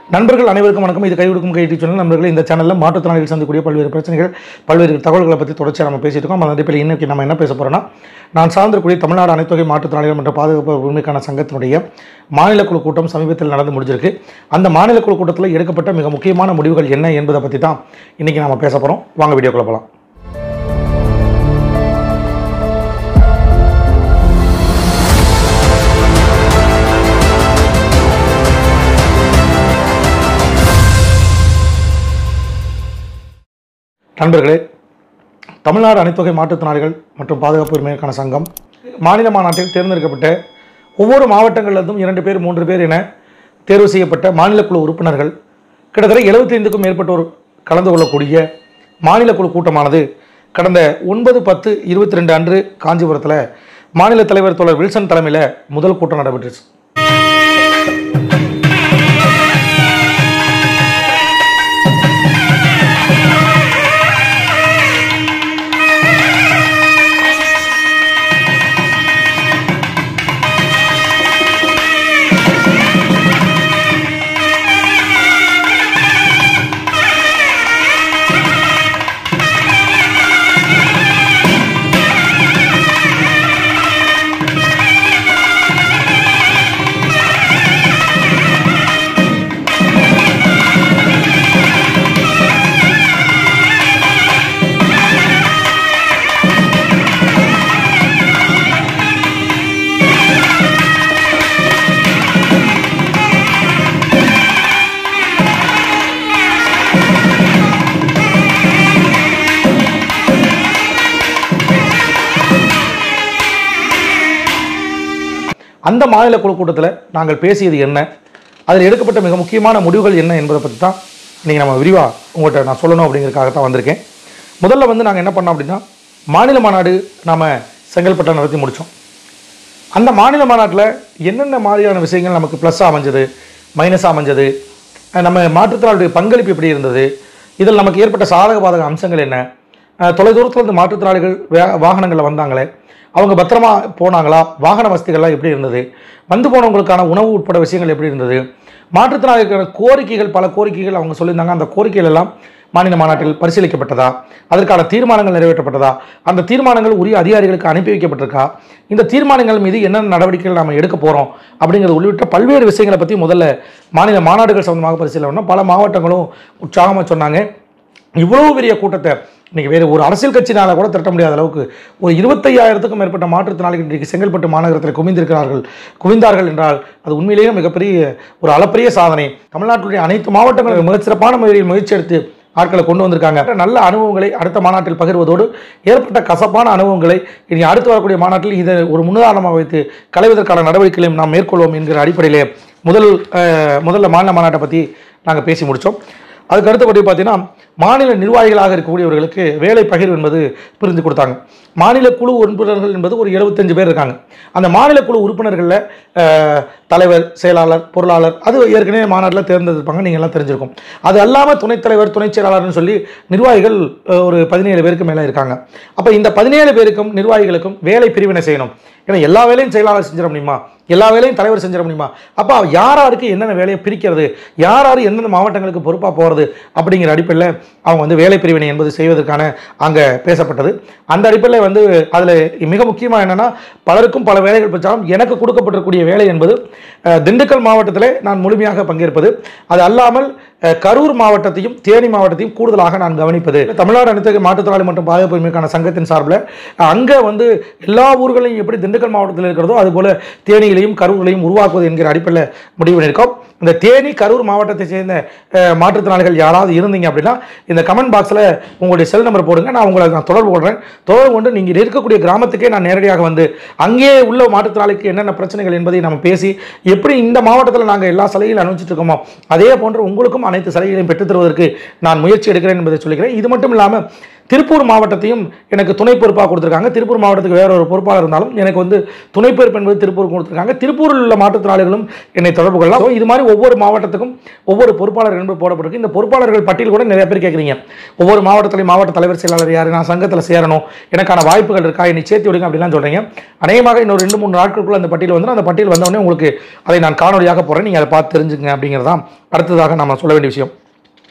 நண்பர்கள் அனைவருக்கும் வணக்கம் இது கை கொடுக்கும் கை சேனல் நண்பர்கள் இந்த சேனலில் மாற்றுத்திறனாளிகள் சந்திக்கக்கூடிய பல்வேறு பிரச்சனைகள் பல்வேறு தகவல்களை பற்றி தொடர்ச்சியாக நம்ம பேசிட்டு இருக்கோம் அந்த அடிப்படையில் இன்னைக்கு நம்ம என்ன பேச போகிறோம்னா நான் சார்ந்திருக்கக்கூடிய தமிழ்நாடு அனைத்துவகை மாற்றுத்திறனாளிகள் மற்றும் பாதுகாப்பு உரிமைக்கான சங்கத்தினுடைய மாநில குழு கூட்டம் சமீபத்தில் நடந்து முடிஞ்சிருக்கு அந்த மாநில குழு கூட்டத்தில் எடுக்கப்பட்ட மிக முக்கியமான முடிவுகள் என்ன என்பதை பற்றி தான் இன்றைக்கி நம்ம பேச போகிறோம் வாங்க வீடியோக்குள்ள போகலாம் நண்பர்களே தமிழ்நாடு அனைத்துவகை மாற்றுத்திறனாளிகள் மற்றும் பாதுகாப்பு உரிமைக்கான சங்கம் மாநில மாநாட்டில் தேர்ந்தெடுக்கப்பட்ட ஒவ்வொரு மாவட்டங்களிலிருந்தும் இரண்டு பேர் மூன்று பேர் என தேர்வு செய்யப்பட்ட மாநில குழு உறுப்பினர்கள் கிட்டத்தட்ட 75க்கும் மேற்பட்டோர் கலந்து கொள்ளக்கூடிய மாநில குழு கூட்டமானது கடந்த ஒன்பது பத்து இருபத்தி ரெண்டு அன்று காஞ்சிபுரத்தில் மாநில தலைவர் தோழர் வில்சன் தலைமையில் முதல் கூட்டம் நடைபெற்றுச்சு அந்த மாநில குழு கூட்டத்தில் நாங்கள் பேசியது என்ன அதில் எடுக்கப்பட்ட மிக முக்கியமான முடிவுகள் என்ன என்பதை பற்றி தான் இன்றைக்கி நம்ம விரிவாக உங்கள்கிட்ட நான் சொல்லணும் அப்படிங்கிறதுக்காக தான் வந்திருக்கேன் முதல்ல வந்து நாங்கள் என்ன பண்ணோம் அப்படின்னா மாநில மாநாடு நாம் செங்கல்பட்டில் நடத்தி முடித்தோம் அந்த மாநில மாநாட்டில் என்னென்ன மாதிரியான விஷயங்கள் நமக்கு ப்ளஸ்ஸாக அமைஞ்சது மைனஸாக அமைஞ்சது அஹ் நம்ம மாற்றுத்திறனாளுடைய பங்களிப்பு எப்படி இருந்தது இதில் நமக்கு ஏற்பட்ட சாதக பாதக அம்சங்கள் என்ன அஹ் தொலைதூரத்தில் இருந்து மாற்றுத்திறனாளிகள் வே வாகனங்களில் வந்தாங்களே அவங்க பத்திரமா போனாங்களா வாகன வசதிகள்லாம் எப்படி இருந்தது வந்து போனவங்களுக்கான உணவு உட்பட விஷயங்கள் எப்படி இருந்தது மாற்றுத்திறனாளிகளுக்கான கோரிக்கைகள் பல கோரிக்கைகள் அவங்க சொல்லியிருந்தாங்க அந்த கோரிக்கைகள் எல்லாம் மாநில மாநாட்டில் பரிசீலிக்கப்பட்டதா அதற்கான தீர்மானங்கள் நிறைவேற்றப்பட்டதா அந்த தீர்மானங்கள் உரிய அதிகாரிகளுக்கு அனுப்பி வைக்கப்பட்டிருக்கா இந்த தீர்மானங்கள் மீது என்னென்ன நடவடிக்கைகள் நம்ம எடுக்க போகிறோம் அப்படிங்கிறது உள்ளிட்ட பல்வேறு விஷயங்களை பற்றி முதல்ல மாநில மாநாடுகள் சம்பந்தமாக பரிசீலனை பண்ணோம். பல மாவட்டங்களும் உற்சாகமாக சொன்னாங்க இவ்வளவு பெரிய கூட்டத்தை இன்னைக்கு வேறு ஒரு அரசியல் கட்சினால கூட திரட்ட முடியாத அளவுக்கு ஒரு இருபத்தையாயிரத்துக்கும் மேற்பட்ட மாற்றுத்திறனாளிகள் இன்றைக்கு செங்கல்பட்டு மாநகரத்தில் குவிந்திருக்கிறார்கள் குவிந்தார்கள் என்றால் அது உண்மையிலேயே மிகப்பெரிய ஒரு அளப்பரிய சாதனை தமிழ்நாட்டுடைய அனைத்து மாவட்டங்களும் மிகச்சிறப்பான முறையில் முயற்சி எடுத்து ஆட்களை கொண்டு வந்திருக்காங்க நல்ல அனுபவங்களை அடுத்த மாநாட்டில் பகிர்வதோடு ஏற்பட்ட கசப்பான அனுபவங்களை இனி அடுத்து வரக்கூடிய மாநாட்டில் இதை ஒரு முன்னுதாரணமாக வைத்து களைவதற்கான நடவடிக்கைகளையும் நாம் மேற்கொள்வோம் என்கிற அடிப்படையிலே முதல் அஹ், முதல்ல மாநில மாநாட்டை பற்றி நாங்கள் பேசி முடித்தோம் அதுக்கு அடுத்தபடி பார்த்தீங்கன்னா மாநில நிர்வாகிகளாக இருக்கக்கூடியவர்களுக்கு வேலை பகிர்வு என்பது பிரிந்து கொடுத்தாங்க மாநில குழு உறுப்பினர்கள் என்பது ஒரு 75 பேர் இருக்காங்க அந்த மாநில குழு உறுப்பினர்களில் அஹ், தலைவர் செயலாளர் பொருளாளர் அது ஏற்கனவே மாநாட்டில் தேர்ந்தெடுப்பாங்க நீங்கள் எல்லாம் தெரிஞ்சிருக்கும் அது அல்லாமல் துணைத் தலைவர் துணைச் செயலாளர்னு சொல்லி நிர்வாகிகள் அஹ், ஒரு பதினேழு பேருக்கு மேலே இருக்காங்க அப்போ இந்த பதினேழு பேருக்கும் நிர்வாகிகளுக்கும் வேலை பிரிவினை செய்யணும் ஏன்னா எல்லா வேலையும் செயலாளர் செஞ்சிட முடியுமா எல்லா வேலையும் தலைவர் செஞ்சிட முடியுமா அப்போ யார் யாருக்கு என்னென்ன வேலையை பிரிக்கிறது யார் யார் எந்தெந்த மாவட்டங்களுக்கு பொறுப்பாக போகிறது அப்படிங்கிற அடிப்படையில் அவங்க வந்து வேலை பிரிவினை என்பது செய்வதற்கான அங்கே பேசப்பட்டது அந்த அடிப்படையில் வந்து அதில் மிக முக்கியமாக என்னென்னா பலருக்கும் பல வேலைகள் பெற்றாலும் எனக்கு கொடுக்கப்பட்டிருக்கூடிய வேலை என்பது அஹ், திண்டுக்கல் மாவட்டத்திலே நான் முழுமையாக பங்கேற்பது அது அல்லாமல் அஹ், கரூர் மாவட்டத்தையும் தேனி மாவட்டத்தையும் கூடுதலாக நான் கவனிப்பது தமிழ்நாடு அனைத்து மாற்றுத்திறனாளி மற்றும் பாதுகாப்பு உரிமைக்கான சங்கத்தின் சார்பில் அங்கே வந்து எல்லா ஊர்களையும் எப்படி திண்டுக்கல் மாவட்டத்தில் இருக்கிறதோ அதுபோல் தேனியிலையும் கரூர்லையும் உருவாக்குவது என்கிற அடிப்படையில் முடிவு பண்ணியிருக்கோம் இந்த தேனி கரூர் மாவட்டத்தை சேர்ந்த அஹ், மாற்றுத்திறனாளிகள் யாராவது இருந்தீங்க அப்படின்னா இந்த கமெண்ட் பாக்ஸில் உங்களுடைய செல் நம்பர் போடுங்க நான் உங்களை நான் தொடர்பு கொள்கிறேன் தொடர்பு கொண்டு நீங்கள் இருக்கக்கூடிய கிராமத்துக்கே நான் நேரடியாக வந்து அங்கேயே உள்ள மாற்றுத்திறனாளிக்கு என்னென்ன பிரச்சனைகள் என்பதை நம்ம பேசி எப்படி இந்த மாவட்டத்தில் நாங்கள் எல்லா சலுகைகளும் அனுப்பிச்சிட்டு இருக்கோமோ அதே போன்று உங்களுக்கும் அனைத்து சலுகைகளையும் பெற்றுத் தருவதற்கு நான் முயற்சி எடுக்கிறேன் என்பதை சொல்லிக்கிறேன் இது மட்டும் இல்லாமல் திருப்பூர் மாவட்டத்தையும் எனக்கு துணை பொறுப்பாக கொடுத்துருக்காங்க திருப்பூர் மாவட்டத்துக்கு வேற ஒரு பொறுப்பாளர் இருந்தாலும் எனக்கு வந்து துணை பொறுப்பு என்பது திருப்பூர் கொடுத்துருக்காங்க திருப்பூரில் உள்ள மாற்றுத்திறனாளிகளும் என்னை தொடர்பு கொள்ளலாம் So, இது மாதிரி ஒவ்வொரு மாவட்டத்துக்கும் ஒவ்வொரு பொறுப்பாளர் என்பது போடப்பட்டிருக்கு இந்த பொறுப்பாளர்கள் பட்டியல் கூட நிறைய பேர் கேட்குறீங்க ஒவ்வொரு மாவட்டத்திலையும் மாவட்ட தலைவர் செயலாளர் யார் நான் சங்கத்தில் சேரணும் எனக்கான வாய்ப்புகள் இருக்கா என்னை சேர்த்து விடுங்க அப்படிலாம் சொல்கிறீங்க அநேகமாக இன்னொரு ரெண்டு மூணு நாட்களுக்குள்ள அந்த பட்டியல் வந்து அந்த பட்டியல் வந்தவொடனே உங்களுக்கு அதை நான் காணொலியாக போடுறேன் நீங்கள் அதை பார்த்து தெரிஞ்சுங்க அப்படிங்கிறது தான் அடுத்ததாக நம்ம சொல்ல வேண்டிய விஷயம்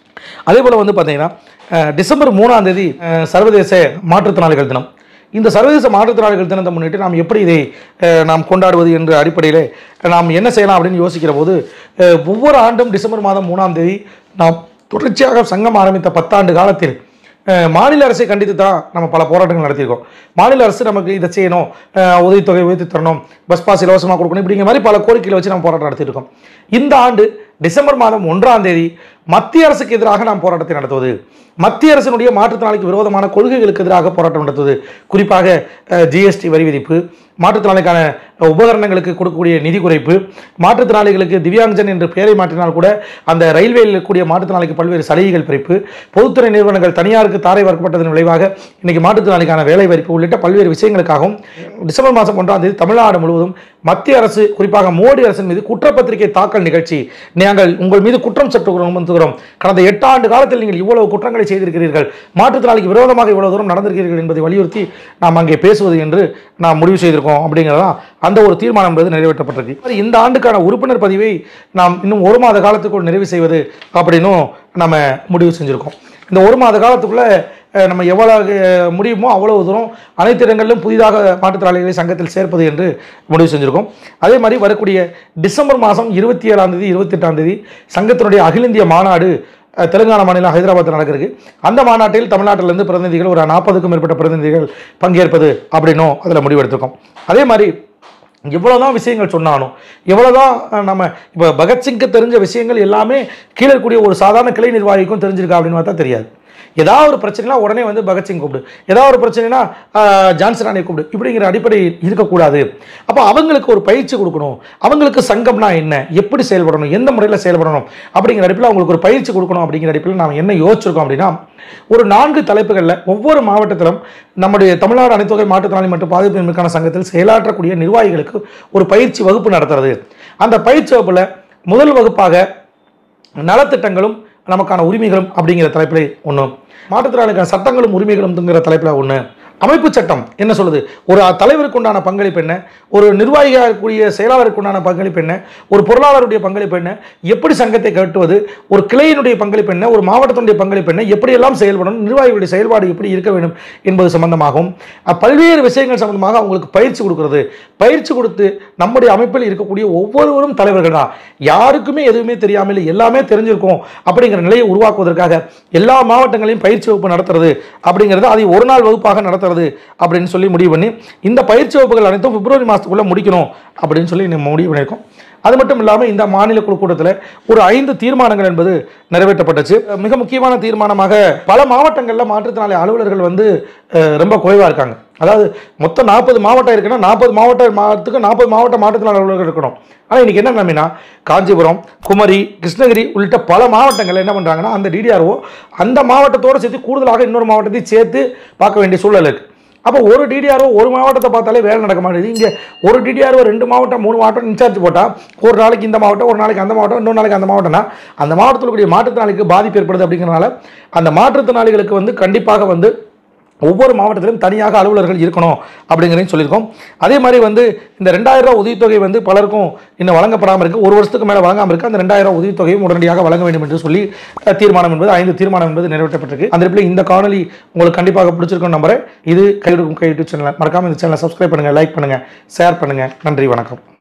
அதே போல் வந்து பார்த்தீங்கன்னா அஹ், டிசம்பர் மூணாம் தேதி அஹ், சர்வதேச மாற்றுத்திறனாளிகள் தினம் இந்த சர்வதேச மாற்றுத்திறனாளிகள் தினத்தை முன்னிட்டு நாம் எப்படி இதை அஹ், நாம் கொண்டாடுவது என்ற அடிப்படையில் நாம் என்ன செய்யலாம் அப்படின்னு யோசிக்கிற போது அஹ், ஒவ்வொரு ஆண்டும் டிசம்பர் மாதம் மூணாம் தேதி நாம் தொடர்ச்சியாக சங்கம் ஆரம்பித்த பத்தாண்டு காலத்தில் அஹ், மாநில அரசை கண்டித்து தான் நம்ம பல போராட்டங்கள் நடத்தியிருக்கோம் மாநில அரசு நமக்கு இதை செய்யணும் அஹ், உதவித்தொகை உயர்த்தி தரணும் பஸ் பாஸ் இலவசமாக கொடுக்கணும் இப்படிங்கிற மாதிரி பல கோரிக்கைகளை வச்சு நம்ம போராட்டம் நடத்திட்டு இருக்கோம் இந்த ஆண்டு டிசம்பர் மாதம் ஒன்றாம் தேதி மத்திய அரசுக்கு எதிராக நாம் போராட்டத்தை நடத்துவது மத்திய அரசினுடைய மாற்றுத்திறனாளிக்கு விரோதமான கொள்கைகளுக்கு எதிராக போராட்டம் நடத்துவது குறிப்பாக ஜிஎஸ்டி வரி விதிப்பு மாற்றுத்திறனாளிக்கான உபகரணங்களுக்கு கொடுக்கக்கூடிய நிதி குறைப்பு மாற்றுத்திறனாளிகளுக்கு திவ்யாங்ஜன் என்று பெயரை மாற்றினால் கூட அந்த ரயில்வேயில் இருக்கக்கூடிய மாற்றுத்திறனாளிக்கு பல்வேறு சலுகைகள் பிரிப்பு பொதுத்துறை நிறுவனங்கள் தனியாருக்கு தாரை வார்க்கப்பட்டதன் விளைவாக இன்னைக்கு மாற்றுத்திறனாளிக்கான வேலை வாய்ப்பு உள்ளிட்ட பல்வேறு விஷயங்களுக்காகவும் டிசம்பர் மாதம் ஒன்றாம் தேதி தமிழ்நாடு முழுவதும் மத்திய அரசு குறிப்பாக மோடி அரசின் மீது குற்றப்பத்திரிகை தாக்கல் நிகழ்ச்சி நாங்கள் உங்கள் மீது குற்றம் சற்றுகிறோம் கடந்த எட்டு ஆண்டு காலத்தில் நீங்கள் இவ்வளவு குற்றங்களை செய்திருக்கிறீர்கள் மாற்றுத்திறனாளிக்கு விரோதமாக இவ்வளவு தூரம் நடந்திருக்கிறீர்கள் என்பதை வலியுறுத்தி நாம் அங்கே பேசுவது என்று நாம் முடிவு செய்திருக்கோம் அப்படிங்கிறதா அந்த ஒரு தீர்மானம் என்பது நிறைவேற்றப்பட்டிருக்கு இந்த ஆண்டுக்கான உறுப்பினர் பதிவை நாம் இன்னும் ஒரு மாத காலத்துக்குள் நிறைவு செய்வது அப்படின்னும் நம்ம முடிவு செஞ்சுருக்கோம் இந்த ஒரு மாத காலத்துக்குள்ள அஹ், நம்ம எவ்வளவு அஹ், முடியுமோ அவ்வளவு தூரம் அனைத்து இடங்களிலும் புதிதாக மாற்றுத்திறனாளிகளை சங்கத்தில் சேர்ப்பது என்று முடிவு செஞ்சுருக்கோம் அதே மாதிரி வரக்கூடிய டிசம்பர் மாதம் இருபத்தி ஏழாம் தேதி இருபத்தெட்டாம் தேதி சங்கத்தினுடைய அகில இந்திய மாநாடு அஹ், தெலுங்கானா மாநிலம் ஹைதராபாத்தில் நடக்கிறது அந்த மாநாட்டில் தமிழ்நாட்டிலிருந்து பிரதிநிதிகள் ஒரு நாற்பதுக்கும் மேற்பட்ட பிரதிநிதிகள் பங்கேற்பது அப்படின்னும் அதில் முடிவெடுத்திருக்கோம் அதே மாதிரி எவ்வளோதான் விஷயங்கள் சொன்னாலும் எவ்வளோதான் அஹ், நம்ம இப்போ பகத்சிங்க்கு தெரிஞ்ச விஷயங்கள் எல்லாமே கீழே இருக்கக்கூடிய ஒரு சாதாரண கிளை நிர்வாகிக்கும் தெரிஞ்சிருக்கா அப்படின்னு பார்த்தா தெரியாது ஏதாவது ஒரு பிரச்சனைனா உடனே வந்து பகத்சிங் கூப்பிடு ஏதாவது ஒரு பிரச்சனைனா ஆஹ், ஜான்சன் ராணியை கூப்பிடு இப்படிங்கிற அடிப்படை இருக்கக்கூடாது அப்போ அவங்களுக்கு ஒரு பயிற்சி கொடுக்கணும் அவங்களுக்கு சங்கம்னா என்ன எப்படி செயல்படணும் எந்த முறையில் செயல்படணும் அப்படிங்கிற அடிப்பில் அவங்களுக்கு ஒரு பயிற்சி கொடுக்கணும் அப்படிங்கிற அடிப்பில் நாம் என்ன யோசிச்சிருக்கோம் அப்படின்னா ஒரு நான்கு தலைப்புகளில் ஒவ்வொரு மாவட்டத்திலும் நம்முடைய தமிழ்நாடு அனைத்துவகை மாற்றுத்திறனாளி மற்றும் பாதிப்பின்மைக்கான சங்கத்தில் செயலாற்றக்கூடிய நிர்வாகிகளுக்கு ஒரு பயிற்சி வகுப்பு நடத்துறது அந்த பயிற்சி வகுப்பில் முதல் வகுப்பாக நலத்திட்டங்களும் நமக்கான உரிமைகளும் அப்படிங்கிற தலைப்பில் ஒன்று மாற்றுத்திறனாளிக்கான சட்டங்களும் உரிமைகளும்ங்கிற தலைப்பில் ஒன்று அமைப்பு சட்டம் என்ன சொல்லுது ஒரு தலைவருக்கு உண்டான பங்களிப்பு என்ன ஒரு நிர்வாகியாக இருக்கக்கூடிய செயலாளருக்கு உண்டான பங்களிப்பு என்ன ஒரு பொருளாளருடைய பங்களிப்பு என்ன எப்படி சங்கத்தை கட்டுவது ஒரு கிளையினுடைய பங்களிப்பு என்ன ஒரு மாவட்டத்தினுடைய பங்களிப்பு என்ன எப்படியெல்லாம் செயல்படணும் நிர்வாகிகளுடைய செயல்பாடு எப்படி இருக்க வேண்டும் என்பது சம்பந்தமாகவும் அஹ், பல்வேறு விஷயங்கள் சம்பந்தமாக அவங்களுக்கு பயிற்சி கொடுக்கிறது பயிற்சி கொடுத்து நம்முடைய அமைப்பில் இருக்கக்கூடிய ஒவ்வொருவரும் தலைவர்கள் தான் யாருக்குமே எதுவுமே தெரியாமல் எல்லாமே தெரிஞ்சிருக்கும் அப்படிங்கிற நிலையை உருவாக்குவதற்காக எல்லா மாவட்டங்களையும் பயிற்சி வகுப்பு நடத்துறது அப்படிங்கிறது அதை ஒரு நாள் வகுப்பாக நடத்துறது அப்படின்னு சொல்லி முடிவு பண்ணி இந்த பயிற்சி வகுப்புகள் அனைத்தும் பிப்ரவரி மாதத்துக்குள்ளே முடிக்கணும் அப்படின்னு சொல்லி நம்ம முடிவு பண்ணியிருக்கோம் அது மட்டும் இல்லாமல் இந்த மாநில குழு கூட்டத்தில் ஒரு ஐந்து தீர்மானங்கள் என்பது நிறைவேற்றப்பட்டுச்சு மிக முக்கியமான தீர்மானமாக பல மாவட்டங்களில் மாற்றுத்திறனாளி அலுவலர்கள் வந்து அஹ், ரொம்ப குறைவாக இருக்காங்க அதாவது மொத்தம் நாற்பது மாவட்டம் இருக்குன்னா நாற்பது மாவட்ட மாவட்டத்துக்கு நாற்பது மாவட்ட மாற்றுத்திறனாளி அலுவலர்கள் இருக்கணும் ஆனால் இன்றைக்கி என்ன நிலைமைனா காஞ்சிபுரம் குமரி கிருஷ்ணகிரி உள்ளிட்ட பல மாவட்டங்கள் என்ன பண்ணுறாங்கன்னா அந்த டிடிஆர்ஓ அந்த மாவட்டத்தோடு சேர்த்து கூடுதலாக இன்னொரு மாவட்டத்தையும் சேர்த்து பார்க்க வேண்டிய சூழல் இருக்குது அப்போ ஒரு டிடிஆர்ஓ ஒரு மாவட்டத்தை பார்த்தாலே வேலை நடக்க மாட்டேங்குது இங்கே ஒரு டிடிஆர்ஓ ரெண்டு மாவட்டம் மூணு மாவட்டம் இன்சார்ஜ் போட்டால் ஒரு நாளைக்கு இந்த மாவட்டம் ஒரு நாளைக்கு அந்த மாவட்டம் இன்னொரு நாளைக்கு அந்த மாவட்டம்னா அந்த மாவட்டத்தில் கூடிய மாற்றுத்திறனாளிக்கு பாதிப்பு ஏற்படுது அப்படிங்கிறனால அந்த மாற்றுத்திறனாளிகளுக்கு வந்து கண்டிப்பாக வந்து ஒவ்வொரு மாவட்டத்திலும் தனியாக அலுவலர்கள் இருக்கணும் அப்படிங்கிறதையும் சொல்லியிருக்கோம் அதே மாதிரி வந்து இந்த ரெண்டாயிரம் ரூபாய் உதவித்தொகை வந்து பலருக்கும் இன்னும் வழங்கப்படாமல் இருக்குது ஒரு வருஷத்துக்கு மேலே வழங்காமல் இருக்குது அந்த ரெண்டாயிரம் ரூபாய் உதவித்தொகையும் உடனடியாக வழங்க வேண்டும் என்று சொல்லி அஹ், தீர்மானம் என்பது ஐந்து தீர்மானம் என்பது நிறைவேற்றப்பட்டிருக்கு அந்த இடத்துல இந்த காணொலி உங்களுக்கு கண்டிப்பாக பிடிச்சிருக்கும் நம்புறேன் இது கையெடுக்கும் கை யூடியூப் சேனல் மறக்காம இந்த சேனலை சப்ஸ்கிரைப் பண்ணுங்கள் லைக் பண்ணுங்கள் ஷேர் பண்ணுங்கள் நன்றி வணக்கம்